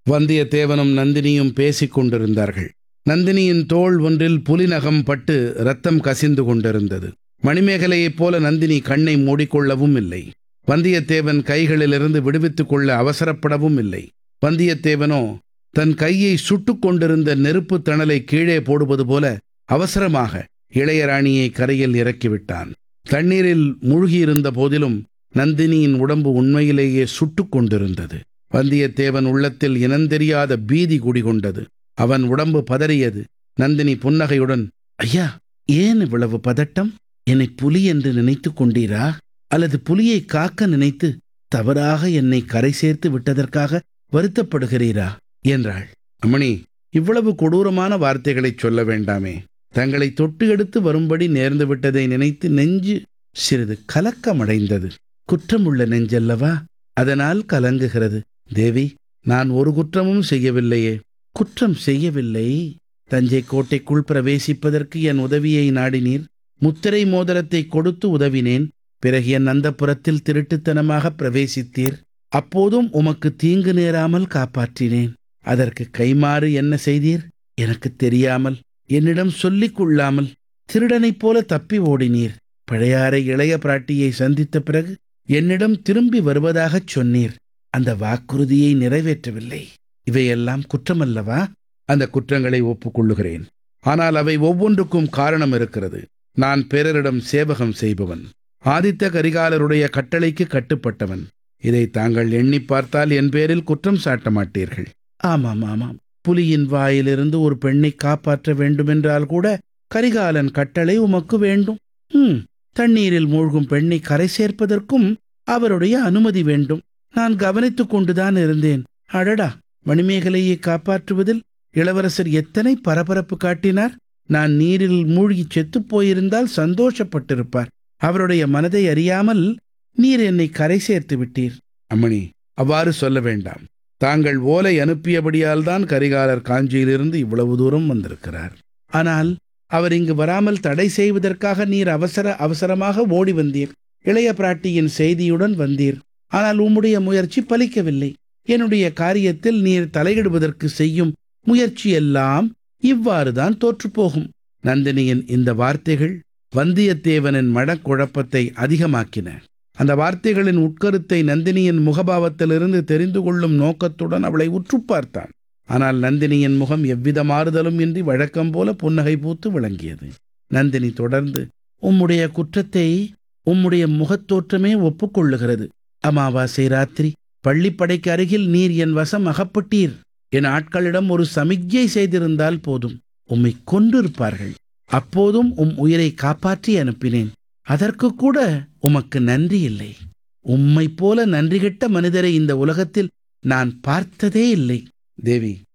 வந்தியத்தேவனும் நந்தினியும் பேசிக் கொண்டிருந்தார்கள் நந்தினியின் தோள் ஒன்றில் புலிநகம் பட்டு ரத்தம் கசிந்து கொண்டிருந்தது மணிமேகலையைப் போல நந்தினி கண்ணை மூடிக்கொள்ளவும் இல்லை வந்தியத்தேவன் கைகளிலிருந்து விடுவித்துக் கொள்ள அவசரப்படவும் இல்லை வந்தியத்தேவனோ தன் கையை சுட்டுக் கொண்டிருந்த நெருப்புத் தணலை கீழே போடுவது போல அவசரமாக இளையராணியை கரையில் இறக்கிவிட்டான் தண்ணீரில் மூழ்கியிருந்த போதிலும் நந்தினியின் உடம்பு உண்மையிலேயே சுட்டுக் கொண்டிருந்தது வந்தியத்தேவன் உள்ளத்தில் இனந்தெரியாத பீதி குடிகொண்டது அவன் உடம்பு பதறியது நந்தினி புன்னகையுடன் ஐயா ஏன் இவ்வளவு பதட்டம் என்னை புலி என்று நினைத்துக் கொண்டீரா அல்லது புலியை காக்க நினைத்து தவறாக என்னை கரை சேர்த்து விட்டதற்காக வருத்தப்படுகிறீரா என்றாள் அம்மணி இவ்வளவு கொடூரமான வார்த்தைகளைச் சொல்ல வேண்டாமே தங்களை தொட்டு எடுத்து வரும்படி நேர்ந்து விட்டதை நினைத்து நெஞ்சு சிறிது கலக்கமடைந்தது குற்றமுள்ள நெஞ்சல்லவா அதனால் கலங்குகிறது தேவி நான் ஒரு குற்றமும் செய்யவில்லையே குற்றம் செய்யவில்லை தஞ்சை கோட்டைக்குள் பிரவேசிப்பதற்கு என் உதவியை நாடினீர் முத்திரை மோதிரத்தை கொடுத்து உதவினேன் பிறகு என் அந்தப்புறத்தில் திருட்டுத்தனமாக பிரவேசித்தீர் அப்போதும் உமக்கு தீங்கு நேராமல் காப்பாற்றினேன் அதற்கு கைமாறு என்ன செய்தீர் எனக்கு தெரியாமல் என்னிடம் சொல்லிக் கொள்ளாமல் திருடனைப் போல தப்பி ஓடினீர் பழையாறை இளைய பிராட்டியை சந்தித்த பிறகு என்னிடம் திரும்பி வருவதாகச் சொன்னீர் அந்த வாக்குறுதியை நிறைவேற்றவில்லை இவையெல்லாம் குற்றமல்லவா அந்த குற்றங்களை ஒப்புக்கொள்ளுகிறேன் ஆனால் அவை ஒவ்வொன்றுக்கும் காரணம் இருக்கிறது நான் பிறரிடம் சேவகம் செய்பவன் ஆதித்த கரிகாலருடைய கட்டளைக்கு கட்டுப்பட்டவன் இதை தாங்கள் எண்ணி பார்த்தால் என் பேரில் குற்றம் சாட்ட மாட்டீர்கள் ஆமாம் ஆமாம் புலியின் வாயிலிருந்து ஒரு பெண்ணை காப்பாற்ற வேண்டுமென்றால் கூட கரிகாலன் கட்டளை உமக்கு வேண்டும் ம் தண்ணீரில் மூழ்கும் பெண்ணை கரை சேர்ப்பதற்கும் அவருடைய அனுமதி வேண்டும் நான் கவனித்துக் கொண்டுதான் இருந்தேன் அடடா மணிமேகலையை காப்பாற்றுவதில் இளவரசர் எத்தனை பரபரப்பு காட்டினார் நான் நீரில் மூழ்கி செத்துப் போயிருந்தால் சந்தோஷப்பட்டிருப்பார் அவருடைய மனதை அறியாமல் நீர் என்னை கரை சேர்த்து விட்டீர் அம்மணி அவ்வாறு சொல்ல வேண்டாம் தாங்கள் ஓலை அனுப்பியபடியால் தான் கரிகாலர் காஞ்சியிலிருந்து இவ்வளவு தூரம் வந்திருக்கிறார் ஆனால் அவர் இங்கு வராமல் தடை செய்வதற்காக நீர் அவசர அவசரமாக ஓடி வந்தீர் இளைய பிராட்டியின் செய்தியுடன் வந்தீர் ஆனால் உம்முடைய முயற்சி பலிக்கவில்லை என்னுடைய காரியத்தில் நீர் தலையிடுவதற்கு செய்யும் முயற்சியெல்லாம் இவ்வாறுதான் தோற்றுப்போகும் நந்தினியின் இந்த வார்த்தைகள் வந்தியத்தேவனின் மனக்குழப்பத்தை அதிகமாக்கின அந்த வார்த்தைகளின் உட்கருத்தை நந்தினியின் முகபாவத்திலிருந்து தெரிந்து கொள்ளும் நோக்கத்துடன் அவளை உற்று பார்த்தான் ஆனால் நந்தினியின் முகம் எவ்வித மாறுதலும் இன்றி வழக்கம் போல புன்னகை பூத்து விளங்கியது நந்தினி தொடர்ந்து உம்முடைய குற்றத்தை உம்முடைய முகத்தோற்றமே ஒப்புக்கொள்ளுகிறது அமாவாசை ராத்திரி பள்ளிப்படைக்கு அருகில் நீர் என் வசம் அகப்பட்டீர் என் ஆட்களிடம் ஒரு சமிக்ஞை செய்திருந்தால் போதும் உம்மை கொன்றிருப்பார்கள் அப்போதும் உம் உயிரை காப்பாற்றி அனுப்பினேன் அதற்கு கூட உமக்கு நன்றி இல்லை உம்மை போல நன்றி கெட்ட மனிதரை இந்த உலகத்தில் நான் பார்த்ததே இல்லை தேவி